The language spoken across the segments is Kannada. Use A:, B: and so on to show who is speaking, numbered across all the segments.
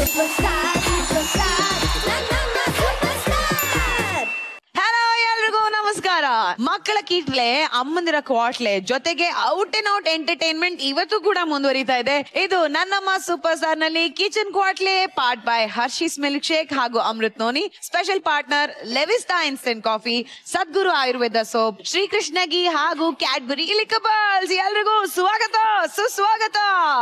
A: superstar, superstar, ನನ್ನಮ್ಮ superstar.
B: ಹಲೋ ಎಲ್ರಿಗೂ ನಮಸ್ಕಾರ ಮಕ್ಕಳ ಕೀಟ್ಲೆ ಅಮ್ಮಂದಿರ ಕ್ವಾಟ್ಲೆ ಜೊತೆಗೆ ಔಟ್ ಅಂಡ್ ಔಟ್ ಎಂಟರ್ಟೈನ್ಮೆಂಟ್ ಇವತ್ತು ಕೂಡ ಮುಂದುವರಿತಾ ಇದೆ ಇದು ನನ್ನಮ್ಮ ಸೂಪರ್ ಸ್ಟಾರ್ ನಲ್ಲಿ ಕಿಚನ್ ಕ್ವಾಟ್ಲೆ part by Hershey's milkshake ಹಾಗೂ Amrit noni special partner Levista instant coffee Sadguru Ayurveda soap ಶ್ರೀಕೃಷ್ಣಗಿ ಹಾಗೂ ಕ್ಯಾಡ್ಬರಿ ಇಲಿಕಬಲ್ಸ್ ಎಲ್ರಿಗೂ ಸ್ವಾಗತ ಸುಸ್ವಾಗತ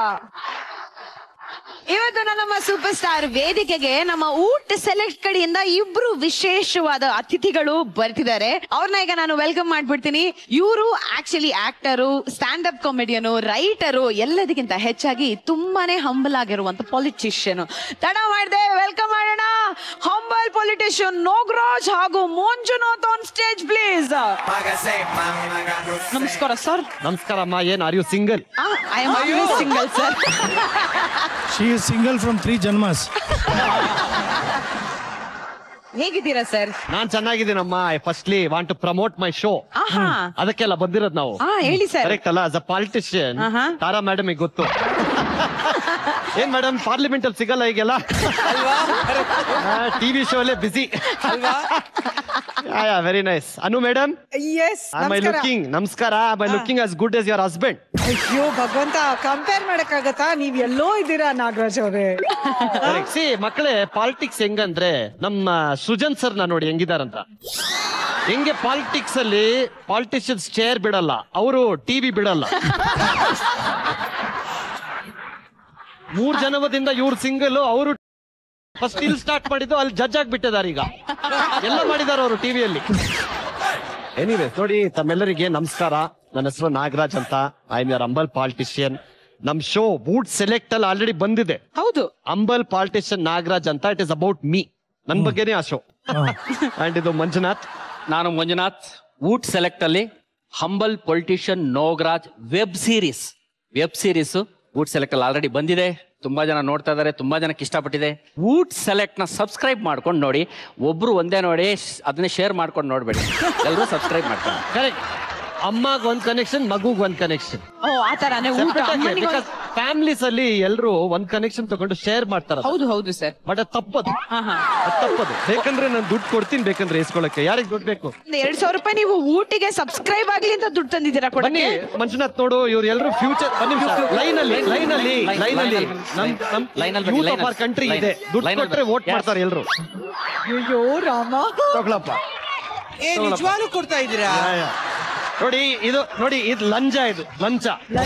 B: ಇವತ್ತು ನಮ್ಮ ಸೂಪರ್ ಸ್ಟಾರ್ ವೇದಿಕೆಗೆ ನಮ್ಮ ಊಟ ಸೆಲೆಕ್ಟ್ ಕಡೆಯಿಂದ ಇಬ್ರು ವಿಶೇಷವಾದ ಅತಿಥಿಗಳು ಬರ್ತಿದ್ದಾರೆ ಅವ್ರನ್ನ ಈಗ ನಾನು ವೆಲ್ಕಮ್ ಮಾಡ್ಬಿಡ್ತೀನಿ ಇವರು actually actor stand up comedian writer ಎಲ್ಲದಕ್ಕಿಂತ ಹೆಚ್ಚಾಗಿ ತುಂಬಾನೇ ಹಂಬಲ್ ಆಗಿರುವಂತ ಪೊಲಿಟಿಷಿಯನ್ ತಡ ಮಾಡಿದೆ ವೆಲ್ಕಮ್ ಮಾಡೋಣ ಹಂಬಲ್ ಪೊಲಿಟಿಷಿಯನ್ ನೋಗ್ರಾಜ್ ಹಾಗೂ ಮಂಜುನಾಥ್ ಆನ್ ಸ್ಟೇಜ್ ಪ್ಲೀಸ್ ನಮಸ್ಕಾರ ಸರ್
C: ನಮಸ್ಕಾರ ಅಮ್ಮ ಏನ್ are you single
B: I am single sir
D: She is single from three janmas.
B: ಹೇಗಿದ್ದೀರಾ ಸರ್
C: ನಾನ್ ಚೆನ್ನಾಗಿದ್ದೀನಮ್ಮ I firstly want to promote my show
B: ಆಹಾ
C: ಅದಕ್ಕೆಲ್ಲ ಬಂದಿರೋದ್ ನಾವು
B: ಹಾ ಹೇಳಿ ಸರ್
C: ಕರೆಕ್ಟ್ ಅಲ್ಲ ಆಸ್ ಅ ಪಾಲಿಟಿಷಿಯನ್
B: ಆಹಾ.
C: ತಾರಾ ಮೇಡಮ್ ಗೊತ್ತು ಏನ್ ಮೇಡಮ್ ಪಾರ್ಲಿಮೆಂಟ್ ಅಲ್ಲಿ ಸಿಗಲ್ಲ ಈಗೆಲ್ಲ ಟಿವಿ ಶೋ ಅಲ್ಲೇ busy very nice Anu madam
E: yes
C: my looking ನಮಸ್ಕಾರ my looking as good yes your husband
E: ಅಯ್ಯೋ ಭಗವಂತ ಕಂಪೇರ್ ಮಾಡಕ್ಕಾಗತ್ತಾ ನೀವ್ ಎಲ್ಲೋ ಇದ್ದೀರಾ ನಾಗರಾಜ್ ಅವರೇ
C: ಸಿ ಮಕ್ಕಳೇ ಪಾಲಿಟಿಕ್ಸ್ ಹೆಂಗಂದ್ರೆ ನಮ್ಮ ಸೃಜನ್ ಸರ್ ನ ನೋಡಿ ಹೆಂಗಿದಾರಂತ ಹೆಂಗೆ ಪಾಲಿಟಿಕ್ಸ್ ಅಲ್ಲಿ ಪಾಲಿಟಿಷಿಯನ್ಸ್ ಚೇರ್ ಬಿಡಲ್ಲ ಅವರು ಟಿವಿ ಬಿಡಲ್ಲ ಮೂರ್ ಜನವದಿಂದ ಇವ್ರು ಸಿಂಗಲ್ ಅವರು ಫಸ್ಟ್ ಇಲ್ಲಿ ಸ್ಟಾರ್ಟ್ ಮಾಡಿದ್ದು ಅಲ್ಲಿ ಜಡ್ಜ್ ಆಗ್ಬಿಟ್ಟಿದ್ದಾರೆ ಈಗ ಎಲ್ಲ ಮಾಡಿದಾರೆ ಅವರು ಟಿವಿಯಲ್ಲಿ ಎನಿವೇಸ್ ನೋಡಿ ತಮ್ಮೆಲ್ಲರಿಗೆ ನಮಸ್ಕಾರ ನನ್ನ ಹೆಸರು ನಾಗರಾಜ್ ಅಂತ I am your humble politician ನಮ್ ಶೋ ಬೂಟ್ ಸೆಲೆಕ್ಟ್ ಅಲ್ಲಿ ಆಲ್ರೆಡಿ ಬಂದಿದೆ
B: ಹೌದು
C: ಅಂಬಲ್ ಪಾಲಿಟಿಷಿಯನ್ ನಾಗರಾಜ್ ಅಂತ ಇಟ್ ಇಸ್ ಅಬೌಟ್ ಮೀ ನನ್ ಬಗ್ಗೆನೇ ಆ ಶೋ ಅಂಡ್ ಇದು ಮಂಜುನಾಥ್
F: ನಾನು ಮಂಜುನಾಥ್ ವೂಟ್ ಸೆಲೆಕ್ಟ್ ಅಲ್ಲಿ humble politician Nograj web series web series Voot select ಅಲ್ಲಿ ಆಲ್ರೆಡಿ ಬಂದಿದೆ ತುಂಬಾ ಜನ ನೋಡ್ತಾ ಇದಾರೆ ತುಂಬಾ ಜನಕ್ಕೆ ಇಷ್ಟಪಟ್ಟಿದೆ ವೂಟ್ ಸೆಲೆಕ್ಟ್ ನ ಸಬ್ಸ್ಕ್ರೈಬ್ ಮಾಡ್ಕೊಂಡು ನೋಡಿ ಒಬ್ರು ಒಂದೇ ನೋಡಿ ಶ್- ಅದನ್ನೇ ಶೇರ್ ಮಾಡ್ಕೊಂಡು ನೋಡ್ಬೇಡಿ ಎಲ್ಲರೂ ಸಬ್ಸ್ಕ್ರೈಬ್ ಮಾಡ್ತಾರೆ
C: ಕರೆಕ್ಟ್ ಅಮ್ಮಗ್ ಒಂದ್ ಕನೆಕ್ಷನ್ ಮಗುಗ್ ಒಂದ್ ಕನೆಕ್ಷನ್
B: ಓ ಆ ತರಾನೇ ಊಟ ಅಮ್ಮನಿಗೆ ಒಂದು-
C: ಫ್ಯಾಮಿಲೀಸ್ ಅಲ್ಲಿ ಎಲ್ರು ಒಂದ್ ಕನೆಕ್ಷನ್ ತಗೊಂಡು ಶೇರ್ ಮಾಡ್ತಾರ
B: ಹೌದು ಹೌದು ಸರ್
C: ಬಟ್ ಅದು ತಪ್ಪದು
B: ಹಾ ಹಾ
C: ಅದ್ ತಪ್ಪದು ಬೇಕಂದ್ರೆ ನಾನು ದುಡ್ಡು ಕೊಡ್ತೀನಿ ಬೇಕಂದ್ರೆ ಇಸ್ಕೊಳಕ್ಕೆ ಯಾರಿಗ್ ದುಡ್ಡು ಬೇಕು
B: ಒಂದ್ ಎರಡ್ ಸಾವಿರ ರೂಪಾಯಿ ನೀವು ಊಟಿಗೆ ಸಬ್ಸ್ಕ್ರೈಬ್ ಆಗ್ಲಿ ಅಂತ ದುಡ್ಡು ತಂದಿದ್ದೀರಾ
C: ಬನ್ನಿ
B: ಕೊಡಕ್ಕೆ
C: ಮಂಜುನಾಥ್ ನೋಡು ಇವ್ರು ಎಲ್ಲರೂ ಫ್ಯೂಚರ್ ಲೈನ್ ಅಲ್ಲಿ ಲೈನ್ ಅಲ್ಲಿ ಲೈನ್ ಅಲ್ಲಿ ನಮ್ ನಮ್
F: Line ಅಲ್ಲಿ ಬನ್ನಿ,
C: ಯೂತ್
F: line
C: ಆಫ್ ಆರ್
F: ಅಲ್ಲಿ.
C: Country
F: Line.
C: ಇದೆ ದುಡ್ಡು
F: Line ಅಲ್ಲಿ
C: ಕೊಟ್ರೆ
F: ಬನ್ನಿ.
C: Vote
F: Yes.
C: ಮಾಡ್ತಾರೆ ಎಲ್ರು
E: ಅಯ್ಯೋ ರಾಮ
C: ತಗೊಳಪ್ಪ
G: ಏ ನಿಜವಾಗ್ಲೂ ಕೊಡ್ತಾ ಇದ್ದೀರಾ
C: ನೋಡಿ ಇದು ನೋಡಿ ಇದು ಲಂಚ ಇದು ಲಂಚ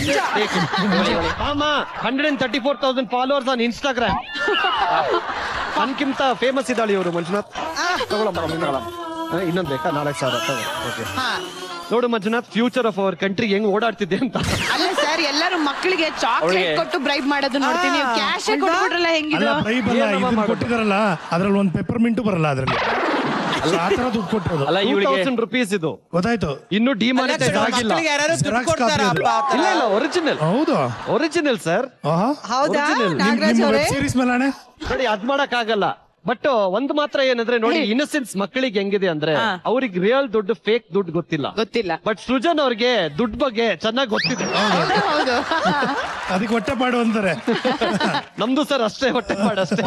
C: am hundred and thirty four thousand followers on Instagram ನನ್ಕಿಂತ ಫೇಮಸ್ ಇದ್ದಾಳೆ ಇವರು ಮಂಜುನಾಥ್ ತಗೊಳಮ್ಮ ತಗೊಳಮ್ಮ. ಹಾ, ಇನ್ನೊಂದ್ ಬೇಕಾ ನಾಲ್ಕು ಸಾವಿರ ತಗೋ ಓಕೆ ನೋಡು Manjunath future of our country ಹೆಂಗ್ ಓಡಾಡ್ತಿದ್ದೆ ಅಂತ
B: ಅಲ್ಲ ಸರ್ ಎಲ್ಲರೂ ಮಕ್ಕಳಿಗೆ ಚಾಕ್ಲೇಟ್
F: ಅವ್ಳಿಗೆ-
B: ಕೊಟ್ಟು ಬ್ರೈಬ್ ಮಾಡೋದು ನೋಡ್ತೀನಿ ನೀವು ಕ್ಯಾಶ್ ಕೊಟ್ಬಿಟ್ರಲ್ಲ ಹೆಂಗಿದು
D: ಅಲ್ಲ ಪ್ರೈಬ್ ಅಲ್ಲ
C: ಏನಮ್ಮ
D: ಇದನ್ನ
C: ಮಾಡೋದು?
D: ಕೊಟ್ಟಿದಾರಲ್ಲ ಅದ್ರಲ್ಲಿ ಒಂದು ಪೆಪ್ಪರ್ ಮಿಂಟು ಬರಲ್ಲ ಅದ್ರಲ್ಲಿ So ಆ ತರ ದುಡ್ಡು ಕೊಟ್ಟಿರೋದು
F: ಅಲ್ಲ
C: ಟೂ
F: ಇವಳಿಗೆ
C: ತೌಸಂಡ್ ರುಪೀಸ್ ಇದು
D: ಗೊತ್ತಾಯ್ತು
C: ಇನ್ನು ಡಿಮಾನಿಟೈಸ್ ಆಗಿಲ್ಲ
G: ಮಕ್ಕಳಿಗೆ ಯಾರು ದುಡ್ಡು
D: Xerox
G: ಕೊಡ್ತಾರ
D: copy
G: ಅಪ್ಪ ಆ ಥರ?
C: ಇಲ್ಲ ಇಲ್ಲ ಒರಿಜಿನಲ್
D: ಹೌದು
C: ಒರಿಜಿನಲ್ ಸರ್
D: ಆಹಾ
E: ಹೌದಾ
C: Original.
E: ನಾಗರಾಜ್ ಅವರೇ
D: ವೆಬ್ ಸೀರೀಸ್ ಮೇಲೆ ಹಣೆ
C: ನೋಡಿ ಅದ್ ಮಾಡಕ್ ಆಗಲ್ಲ ಬಟ್ ಒಂದ್ ಮಾತ್ರ ಏನಂದ್ರೆ ನೋಡಿ ಇನ್ನಸೆನ್ಸ್ ಮಕ್ಕಳಿಗೆ ಹೆಂಗಿದೆ ಅಂದ್ರೆ
B: ಹಾ.
C: ಅವ್ರಿಗೆ ರಿಯಲ್ ದುಡ್ಡು ಫೇಕ್ ದುಡ್ಡು ಗೊತ್ತಿಲ್ಲ
B: ಗೊತ್ತಿಲ್ಲ
C: ಬಟ್ ಸೃಜನ್ ಅವ್ರಿಗೆ ದುಡ್ಡು ಬಗ್ಗೆ ಚೆನ್ನಾಗಿ ಗೊತ್ತಿದೆ
B: ಹೌದು ಹೌದು
D: ಅದಕ್ಕೆ ಹೊಟ್ಟೆ ಪಾಡು ಅಂತಾರೆ
C: ನಮ್ದು ಸರ್ ಅಷ್ಟೇ ಹೊಟ್ಟೆ ಮಾಡ ಅಷ್ಟೇ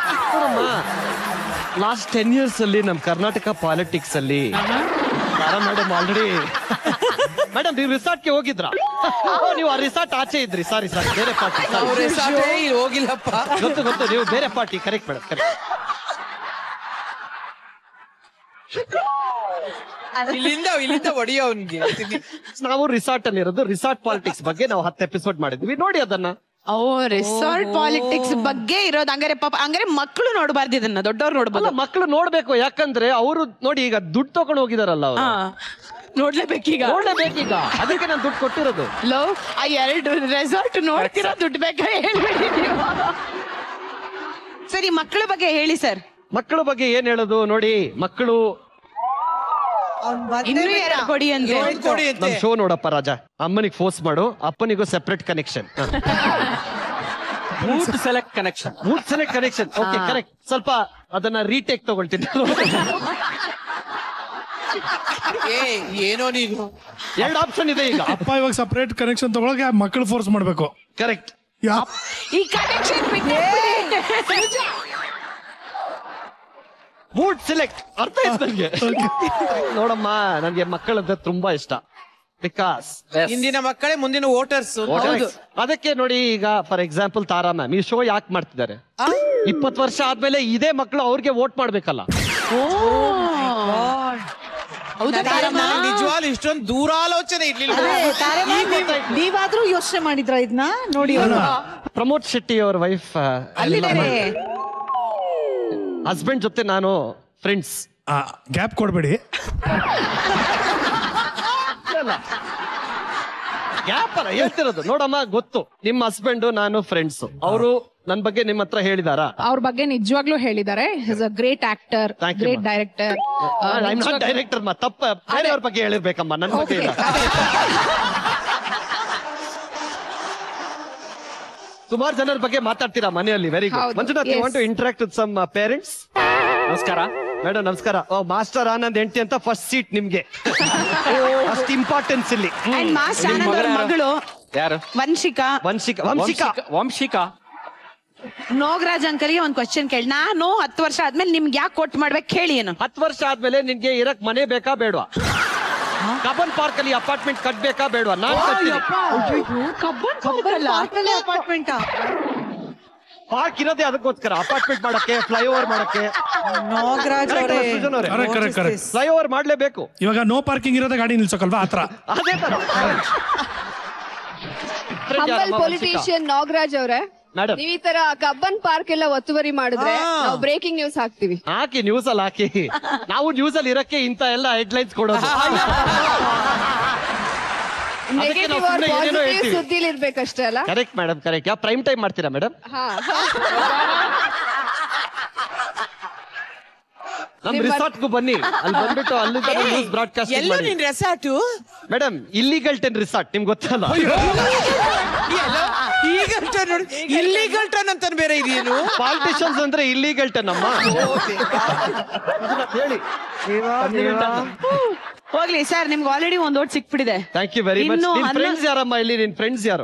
C: ಲಾಸ್ಟ್ ಟೆನ್ ಇಯರ್ಸ್ ಅಲ್ಲಿ ನಮ್ ಕರ್ನಾಟಕ ಪಾಲಿಟಿಕ್ಸ್ ಅಲ್ಲಿ ಮೇಡಮ್ ಆಲ್ರೆಡಿ ಮೇಡಮ್ ನೀವು ರಿಸಾರ್ಟ್ ಗೆ ಹೋಗಿದ್ರ ನೀವು ಆ ರಿಸಾರ್ಟ್ ಆಚೆ ಇದ್ರಿ ಸಾರಿ ಸಾರಿ ಬೇರೆ ಪಾರ್ಟಿ
G: ಅವ್ರ ಹೆಸರೇ ಇಲ್ಲಿ ಹೋಗಿಲ್ಲಪ್ಪ
C: ಗೊತ್ತು ಗೊತ್ತು ನೀವು ಬೇರೆ ಪಾರ್ಟಿ ಕರೆಕ್ಟ್ ಮೇಡಮ್ ಕರೆಕ್ಟ್
G: ಇಲ್ಲಿಂದ ಇಲ್ಲಿಂದ ಹೊಡಿಯೋ ಅವ್ನಿಗೆ
C: ನಾವು ರಿಸಾರ್ಟ್ ಅಲ್ಲಿ ಇರೋದು ರಿಸಾರ್ಟ್ ಪಾಲಿಟಿಕ್ಸ್ ಬಗ್ಗೆ ನಾವು ಹತ್ತು ಎಪಿಸೋಡ್ ಮಾಡಿದ್ವಿ ನೋಡಿ ಅದನ್ನ
B: ಓ ರಿಸಾರ್ಟ್ ಪಾಲಿಟಿಕ್ಸ್ ಬಗ್ಗೆ ಇರೋದು ಹಂಗಾರೆ ಪಾಪ ಹಂಗಾರೆ ಮಕ್ಕಳು ನೋಡಬಾರ್ದು ಇದನ್ನ ದೊಡ್ಡವ್ರು
C: ಅಲ್ಲ
B: ನೋಡ್ಬೋದು
C: ಮಕ್ಕಳು ನೋಡ್ಬೇಕು ಯಾಕಂದ್ರೆ ಅವರು ನೋಡಿ ಈಗ ದುಡ್ಡು ತಗೊಂಡು ಹೋಗಿದಾರಲ್ಲ ಅವರು
B: ಹಾ ನೋಡ್ಲೇಬೇಕೀಗ
C: ನೋಡ್ಲೇಬೇಕೀಗ ಅದಕ್ಕೆ ನಾನು ದುಡ್ಡು ಕೊಟ್ಟಿರೋದು
B: ಲೋ ಆ ಎರಡು ರೆಸಾರ್ಟ್ ನೋಡ್ತಿರೋ ದುಡ್ಡು ಬೇಕಾ ಹೇಳ್ಬಿಡಿ ನೀವು ಸರಿ ಮಕ್ಕಳ ಬಗ್ಗೆ ಹೇಳಿ ಸರ್
C: ಮಕ್ಕಳ ಬಗ್ಗೆ ಏನ್ ಹೇಳೋದು ನೋಡಿ ಮಕ್ಕಳು
E: ಅವ್ನ್ ಬಂದೇ
B: ಇನ್ನೂ
E: ಬಿಟ್ಟ.
B: ಎರಡು ಕೊಡಿ ಅಂತೆ
G: ಏನ್ ಕೊಡಿ ಅಂತೆ
C: ನಮ್ ಶೋ ನೋಡಪ್ಪ ರಾಜ ಅಮ್ಮನಿಗೆ ಫೋರ್ಸ್ ಮಾಡು ಅಪ್ಪನಿಗೂ separate connection
F: Voot select connection
C: ಮೂರ್ ಸೆಲೆಕ್ಟ್ ಕನೆಕ್ಷನ್ ಓಕೆ ಕರೆಕ್ಟ್ ಸ್ವಲ್ಪ ಅದನ್ನ ರೀಟೇಕ್ ತಗೊಳ್ತೀನಿ
G: ಏ ಏನೋ ನೀನು
C: ಎರಡು ಆಪ್ಷನ್ ಇದೆ ಈಗ
D: ಅಪ್ಪ ಇವಾಗ ಸಪರೇಟ್ ಕನೆಕ್ಷನ್ ತಗೊಳಕ್ಕೆ ಮಕ್ಕಳು ಫೋರ್ಸ್ ಮಾಡ್ಬೇಕು
C: ಕರೆಕ್ಟ್
D: ಯಾ
B: ಈ ಕನೆಕ್ಷನ್
C: ಬೂಟ್ ಸೆಲೆಕ್ಟ್ ಅರ್ಥ ಆಯ್ತು ನನಗೆ ನೋಡಮ್ಮ ನನಗೆ ಮಕ್ಕಳಂದ್ರೆ ತುಂಬಾ ಇಷ್ಟ ಬಿಕಾಸ್
F: Yes.
G: ಇಂದಿನ ಮಕ್ಕಳೇ ಮುಂದಿನ ವೋಟರ್ಸ್
C: ಅದಕ್ಕೆ ನೋಡಿ ಈಗ ಫಾರ್ ಎಕ್ಸಾಂಪಲ್ ತಾರಾ ಮ್ಯಾಮ್ ಈ ಶೋ ಯಾಕೆ ಮಾಡ್ತಿದ್ದಾರೆ ಇಪ್ಪತ್ತು ವರ್ಷ ಆದ್ಮೇಲೆ ಇದೇ ಮಕ್ಕಳು ಅವ್ರಿಗೆ ವೋಟ್ ಮಾಡ್ಬೇಕಲ್ಲ
B: ಹೌದಾ ತಾರಮ್ಮ?
G: ನಿಜವಾಗ್ಲು ಇಷ್ಟೊಂದು ದೂರಾಲೋಚನೆ ಇರ್ಲಿಲ್ಲ
E: ಅದೇ, ತಾರೆ ಮ್ಯಾಮ್, ನೀವಾದ್ರೂ ಯೋಚನೆ ಮಾಡಿದ್ರ ಇದನ್ನ ನೋಡಿ ಅವ್ರು.
C: ಪ್ರಮೋದ್ ಶೆಟ್ಟಿ ಅವರ ವೈಫ್
B: ಅಲ್ಲಿದ್ದಾರೆ
C: ಹಸ್ಬೆಂಡ್ ಜೊತೆ ನಾನು ಫ್ರೆಂಡ್ಸ್
D: ಗ್ಯಾಪ್ ಕೊಡಬೇಡಿ
C: ಗ್ಯಾಪ್ ಅಲ್ಲ ಹೇಳ್ತಿರೋದು ನೋಡಮ್ಮ ಗೊತ್ತು ನಿಮ್ಮ ಹಸ್ಬೆಂಡ್ ನಾನು ಫ್ರೆಂಡ್ಸ್ ಅವರು ನನ್ ಬಗ್ಗೆ ನಿಮ್ಮ ಹತ್ರ ಹೇಳಿದಾರಾ
H: ಅವ್ರ ಬಗ್ಗೆ ನಿಜವಾಗ್ಲೂ ಹೇಳಿದ್ದಾರೆ is a great actor
C: Thank you,
H: great
C: ma'am.
H: Director
C: director ಮಾ ತಪ್ಪ ಬೇರೆಯವ್ರ ಬಗ್ಗೆ ಹೇಳಿರ್ಬೇಕಮ್ಮ ನನ್ನ ಬಗ್ಗೆ ಇಲ್ಲ ಸುಮಾರು ಜನರ ಬಗ್ಗೆ ಮಾತಾಡ್ತೀರಾ ಮನೆಯಲ್ಲಿ ವೆರಿ ಗುಡ್
H: ಹೌದು,
C: Manjunath you
H: yes.
C: Want to interact with some parents
F: ನಮಸ್ಕಾರ
C: ಮೇಡಮ್ ನಮಸ್ಕಾರ ಓ ಮಾಸ್ಟರ್ ಆನಂದ್ ಹೆಂಡತಿ ಅಂತ ಫಸ್ಟ್ ಸೀಟ್ ನಿಮ್ಗೆ ಅಷ್ಟು ಇಂಪಾರ್ಟೆನ್ಸ್ ಇಲ್ಲಿ
B: ಅಂಡ್ ಮಾಸ್ ಆನಂದ್ ಅವ್ರ
F: ಮಗಳು ಯಾರು?
B: ಮಗಳು
F: ಯಾರು
B: ವಂಶಿಕಾ
C: ವಂಶಿಕ ವಂಶಿಕ
F: ವಂಶಿಕಾ
B: ನೋಗರಾಜ್ ಅಂಕಲ್ಗೆ ಒಂದ್ ಕ್ವಶನ್ ಕೇಳಿ ನಾನು ಹತ್ತು ವರ್ಷ ಆದ್ಮೇಲೆ ನಿಮ್ಗೆ ಯಾಕೆ ಕೊಟ್ಟು ಮಾಡ್ಬೇಕು ಕೇಳಿ ಏನು
C: ಹತ್ತು ವರ್ಷ ಆದ್ಮೇಲೆ ನಿನ್ಗೆ ಇರಕ್ ಮನೆ ಬೇಕಾ ಬೇಡವಾ ಕಬ್ಬನ್ ಪಾರ್ಕ್ ಅಲ್ಲಿ ಅಪಾರ್ಟ್ಮೆಂಟ್ ಕಟ್ಬೇಕಾ ಬೇಡವಾ ನಾನ್
E: ಪಾರ್ಕಲ್ಲಿ ಅಪಾರ್ಟ್ಮೆಂಟ್
C: ಪಾರ್ಕ್ ಇರೋದೇ ಅದಕ್ಕೋಸ್ಕರ ಅಪಾರ್ಟ್ಮೆಂಟ್ ಮಾಡಕ್ಕೆ ಫ್ಲೈಓವರ್ ಮಾಡಕ್ಕೆ
E: ನಾಗರಾಜ್ ಅವರೇ
C: ಸೃಜನ್ ಅವರೇ
D: Correct, correct, correct.
C: ಫ್ಲೈಓವರ್ ಮಾಡ್ಲೇಬೇಕು
D: ಇವಾಗ ನೋ ಪಾರ್ಕಿಂಗ್ ಇರೋದ ಗಾಡಿ ನಿಲ್ಸೋಕಲ್ವಾ ಆತರ
C: ಅದೇ ತರ
I: ಹಂಬಲ್ ಪೊಲಿಟಿಷಿಯನ್ ನಾಗರಾಜ್ ಅವ್ರೆ
C: Madam.
I: ನೀವ್ ಈ ತರ ಕಬ್ಬನ್ ಪಾರ್ಕ್ ಎಲ್ಲ ಒತ್ತುವರಿ ಮಾಡಿದ್ರೆ ನಾವು ಬ್ರೇಕಿಂಗ್ ನ್ಯೂಸ್ ಹಾಕ್ತಿವಿ
C: ಹಾಕಿ ನ್ಯೂಸ್ ಅಲ್ಲಿ ಹಾಕಿ ನಾವು ನ್ಯೂಸ್ ಅಲ್ಲಿ ಇರಕ್ಕೆ ಇಂತ ಎಲ್ಲ ಹೆಡ್ಲೈನ್ಸ್ ಕೊಡೋದು ಅದಕ್ಕೆ ನಾವು
I: ನೆಗೆಟಿವ್ ಆರ್
C: ಸುಮ್ನೆ ಏನೇನೋ
I: ಪಾಸಿಟಿವ್
C: ಹೇಳ್ತೀವಿ
I: ಸುದ್ದಿಲಿ ಇರ್ಬೇಕಷ್ಟೇ ಅಲ್ಲ
C: ಕರೆಕ್ಟ್ ಮೇಡಮ್ ಕರೆಕ್ಟ್ ಯಾವ ಪ್ರೈಮ್ ಟೈಮ್ ಮಾಡ್ತೀರಾ ಮೇಡಮ್
I: ಹಾ
C: ನಮ್
I: ನಿಮ್ಮ-
C: ರಿಸಾರ್ಟ್ಗೂ ಬನ್ನಿ ಅಲ್ಲಿ ಬಂದ್ಬಿಟ್ಟು ಅಲ್ಲಿಂದ ನ್ಯೂಸ್ ಬ್ರಾಡ್ಕಾಸ್ಟ್
G: ಎಲ್ಲೋ
C: ಮಾಡಿ
G: ನಿನ್ resort
C: madam Eagleton resort ನಿಮ್ಗೆ ಗೊತ್ತಲ್ಲ
G: ಈಗಲ್ ಟರ್ನ್ ನೋಡಿ ಇಲ್ಲಿಗಲ್ ಟರ್ನ್ ಅಂತ ಬೇರೆ ಇದೆಯೇನು
C: ಪಾಲಿಟಿಷಿಯನ್ಸ್ ಅಂದ್ರೆ ಇಲ್ಲಿಗಲ್ ಟೆನ್ ಅಮ್ಮ ಹೇಳಿ
B: ಹೋಗ್ಲಿ ಸರ್ ನಿಮ್ಗೆ ಆಲ್ರೆಡಿ ಒಂದ್ ಓಟ್ ಸಿಕ್ಬಿಟ್ಟಿದೆ
C: ಥ್ಯಾಂಕ್ ಯು ವೆರಿ ಮಚ್
B: ಇನ್ನು
C: ನಿನ್
B: ಹನ್ನೊಂದು-
C: ಫ್ರೆಂಡ್ಸ್ ಯಾರಮ್ಮ ಇಲ್ಲಿ ನಿನ್ ಫ್ರೆಂಡ್ಸ್ ಯಾರು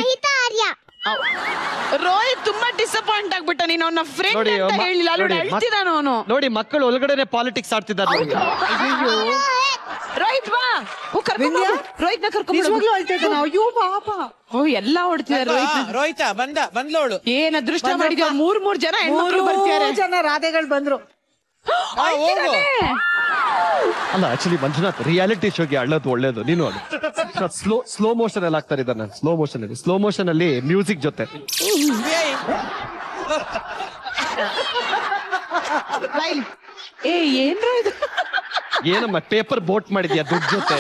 B: ರೋಹಿತ್ ತುಂಬಾ ಡಿಸಪಾಯಿಂಟ್ ಆಗ್ಬಿಟ್ಟ ನೀನು ಅವನ ಫ್ರೆಂಡ್
C: ನೋಡಿ
B: ಅಂತ
C: ಮ-
B: ಹೇಳಿಲ್ಲ ಅಲ್ಲಿ
C: ನೋಡಿ, ಮಕ್-
B: ಅಳ್ತಿದಾನ ಅವನು
C: ನೋಡಿ ಮಕ್ಕಳು ಒಳಗಡೆನೆ ಪಾಲಿಟಿಕ್ಸ್ ಆಡ್ತಿದ್ದಾರೆ ನೋಡಿ.
B: ರೋಹಿತ್ ಬಾ ಓ ಕರ್ಕೊಂಡ್
E: ವಿಂದ್ಯಾ?
B: ರೋಹಿತ್ ನ ಕರ್ಕೊಂಡ್
E: ನಿಜವಾಗ್ಲೂ ಅಳ್ತಾ ಇದ್ದಾನ ಅಯ್ಯೋ ಪಾಪ
B: ಓ ಎಲ್ಲಾ ಹೊಡ್ತಿದ್ದಾರೆ ರೋಹಿತ್
G: ರೋಹಿತ ಬಂದ ಬಂದ್ಲೋಳು
B: ಏನ್ ಅದೃಷ್ಟ ಮಾಡಿದ್ಯೋ ಮೂರ್ ಮೂರ್ ಜನ ಹೆಣ್ಮಕ್ಳು ಬರ್ತಿದ್ದಾರೆ
E: ಮೂರು ಜನ ರಾಧೆಗಳು ಬಂದ್ರು
G: ಆ, ಹೋಗು
C: ಅಲ್ಲ ಆಕ್ಚುಲಿ ಮಂಜುನಾಥ್ ರಿಯಾಲಿಟಿ ಶೋಗೆ ಅಳ್ಳೋದು ಒಳ್ಳೇದು ನೀನು ಅದು ಸ್ಲೋ ಸ್ಲೋ ಮೋಷನ್ ಅಲ್ಲಿ ಆಗ್ತಾರೆ ಇದನ್ನ ಸ್ಲೋ ಮೋಷನ್ ಅಲ್ಲಿ ಸ್ಲೋ ಮೋಷನ್ ಅಲ್ಲಿ ಮ್ಯೂಸಿಕ್ ಜೊತೆ
G: ಏಯ್,
B: ಏ ಏನ್ರ ಇದು
C: ಏನಮ್ಮ ಪೇಪರ್ ಬೋಟ್ ಮಾಡಿದ್ಯಾ ದುಡ್ಡು ಜೊತೆ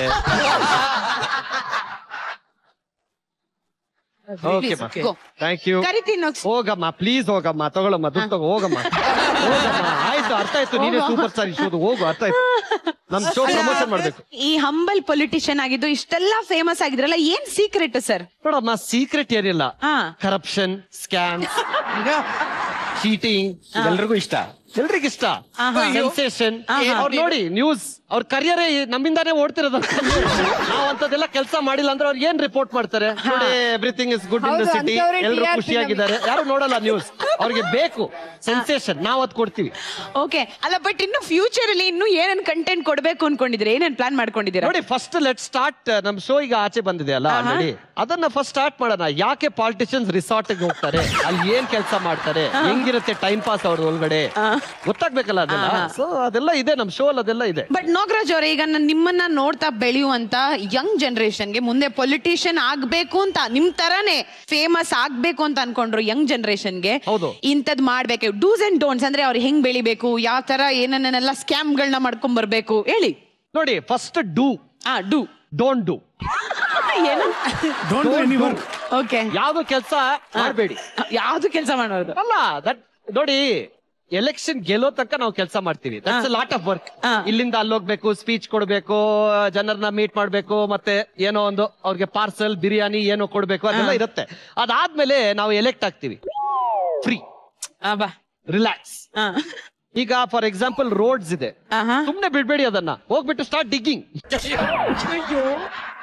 C: ಓಕೆ
B: go.
C: ಥ್ಯಾಂಕ್ ಯು
B: ಕರಿತೀನಿ ಹೋಗ್.
C: ಹೋಗಮ್ಮ ಪ್ಲೀಸ್ ಹೋಗಮ್ಮ ತಗೊಳಮ್ಮ ದುಡ್ಡು ತಗೋ ಹೋಗಮ್ಮ ಹೋಗಮ್ಮ ಆಯ್ತು ಅರ್ಥ ಆಯ್ತು ನೀನೇ ಸೂಪರ್ ಸ್ಟಾರ್ ಇಷ್ಟೋದು ಹೋಗು ಅರ್ಥ ಆಯ್ತು ನಮ್ ಶೋ ಪ್ರಮೋಷನ್ ಮಾಡ್ಬೇಕು
B: ಈ ಹಂಬಲ್ ಪೊಲಿಟಿಷಿಯನ್ ಆಗಿದ್ದು ಇಷ್ಟೆಲ್ಲ ಫೇಮಸ್ ಆಗಿದ್ರಲ್ಲ ಏನ್ ಸೀಕ್ರೆಟ್ ಸರ್
C: ನೋಡಮ್ಮ ಸೀಕ್ರೆಟ್ ಏನಿಲ್ಲ
B: ಹಾ.
C: ಕರಪ್ಷನ್ ಸ್ಕ್ಯಾಮ್ ಚೀಟಿಂಗ್ ಎಲ್ರಿಗೂ ಇಷ್ಟ ಎಲ್ರಿಗೂ ಇಷ್ಟ ಸೆನ್ಸೇಷನ್ ಅವ್ರು ನೋಡಿ ನ್ಯೂಸ್ ಅವ್ರ ಕರಿಯರೇ ನಮ್ಮಿಂದಾನೇ ಓಡ್ತಿರೋದು ನಾವು ಅಂತದೆಲ್ಲ ಕೆಲಸ ಮಾಡಿಲ್ಲ ಅಂದ್ರೆ ಅವ್ರು ಏನ್ ರಿಪೋರ್ಟ್ ಮಾಡ್ತಾರೆ ನೋಡಿ everything is good in the
I: ಹೌದು,
C: ಸಿಟಿ
I: ಅಂಥವ್ರೇ
C: ಎಲ್ಲರೂ
I: TRP
C: ಖುಷಿಯಾಗಿದ್ದಾರೆ ಯಾರು ನೋಡಲ್ಲ ನ್ಯೂಸ್ ಅವ್ರಿಗೆ ಬೇಕು ಸೆನ್ಸೇಷನ್ ನಾವು ಅದ್ ಕೊಡ್ತೀವಿ
B: ಓಕೆ ಅಲ್ಲ ಬಟ್ ಇನ್ನು ಫ್ಯೂಚರ್ ಅಲ್ಲಿ ಇನ್ನು ಏನೇನ್ ಕಂಟೆಂಟ್ ಕೊಡ್ಬೇಕು ಅನ್ಕೊಂಡಿದ್ರೆ ಏನೇನ್ ಪ್ಲಾನ್ ಮಾಡ್ಕೊಂಡಿದ್ದೀರಾ
C: ನೋಡಿ ಫಸ್ಟ್ ಲೆಟ್ ಸ್ಟಾರ್ಟ್ ನಮ್ ಶೋ ಈಗ ಆಚೆ ಬಂದಿದೆ ಅಲ್ಲ ಆಲ್ರೆಡಿ ಅದನ್ನ ಫಸ್ಟ್ ಸ್ಟಾರ್ಟ್ ಮಾಡೋಣ ಯಾಕೆ ಪಾಲಿಟಿಷಿಯನ್ಸ್ ರಿಸಾರ್ಟ್ ಹೋಗ್ತಾರೆ ಅಲ್ಲಿ ಏನ್ ಕೆಲಸ ಮಾಡ್ತಾರೆ ಹೆಂಗಿರುತ್ತೆ ಟೈಮ್ ಪಾಸ್ ಅವ್ರ ಒಳಗಡೆ ಗೊತ್ತಾಗ್ಬೇಕಲ್ಲ ಅದೆಲ್ಲ ಸೊ ಅದೆಲ್ಲ ಇದೆ ನಮ್ ಶೋ ಅಲ್ಲಿ ಅದೆಲ್ಲ ಇದೆ
B: ಬಟ್ ನಾಗರಾಜ್ ಅವರೇ ಈಗ ನಾನ್ ನಿಮ್ಮನ್ನ ನೋಡ್ತಾ ಬೆಳೆಯುವಂತ ಯಂಗ್ ಜನರೇಷನ್ಗೆ ಮುಂದೆ ಪೊಲಿಟಿಷಿಯನ್ ಆಗ್ಬೇಕು ಅಂತ ನಿಮ್ ತರಾನೇ ಫೇಮಸ್ ಆಗ್ಬೇಕು ಅಂತ ಅನ್ಕೊಂಡ್ರು ಯಂಗ್ ಜನರೇಷನ್ಗೆ
C: ಹೌದು.
B: ಇಂಥದ್ ಮಾಡ್ಬೇಕು ಡೂಸ್ ಅಂಡ್ ಡೋಂಟ್ಸ್ ಅಂದ್ರೆ ಅವ್ರು ಹೆಂಗ್ ಬೆಳಿಬೇಕು ಯಾವ ತರ ಏನನ್ನೆಲ್ಲ ಸ್ಕ್ಯಾಮ್ಗಳನ್ನ ಮಾಡ್ಕೊಂಡ್ ಬರ್ಬೇಕು ಹೇಳಿ
C: ನೋಡಿ ಫಸ್ಟ್ ಡೂ
B: ಆ ಡೂ
C: ಡೋಂಟ್ ಡೂ
B: ಏನು
D: don't do any work
B: okay
C: ಯಾವ್ದು ಕೆಲಸ ಮಾಡಬೇಡಿ
B: ಯಾವ್ದು ಕೆಲಸ ಮಾಡೋದು
C: ಅಲ್ಲ ದಟ್ ನೋಡಿ ಎಲೆಕ್ಷನ್ ಗೆಲ್ಲೋ ತನಕ ನಾವು ಕೆಲಸ ಮಾಡ್ತೀವಿ ದಟ್ಸ್ ಲಾಟ್ ಆಫ್ ವರ್ಕ್
B: ಹಾ.
C: ಇಲ್ಲಿಂದ ಅಲ್ಲಿ ಹೋಗ್ಬೇಕು ಸ್ಪೀಚ್ ಕೊಡ್ಬೇಕು ಜನರನ್ನ ಮೀಟ್ ಮಾಡ್ಬೇಕು ಮತ್ತೆ ಏನೋ ಒಂದು ಅವ್ರಿಗೆ ಪಾರ್ಸಲ್ ಬಿರಿಯಾನಿ ಏನೋ ಕೊಡ್ಬೇಕು ಅದೆಲ್ಲ ಇರುತ್ತೆ ಅದಾದ್ಮೇಲೆ ನಾವು ಎಲೆಕ್ಟ್ ಆಗ್ತೀವಿ ಫ್ರೀ
B: ಆ, ಬಾ
C: ರಿಲ್ಯಾಕ್ಸ್
B: ಆ.
C: ಈಗ ಫಾರ್ ಎಕ್ಸಾಂಪಲ್ ರೋಡ್ಸ್ ಇದೆ
B: ಆಹಾ.
C: ಸುಮ್ನೆ ಬಿಡ್ಬೇಡಿ ಅದನ್ನ ಹೋಗ್ಬಿಟ್ಟು ಸ್ಟಾರ್ಟ್ ಡಿಗ್ಗಿಂಗ್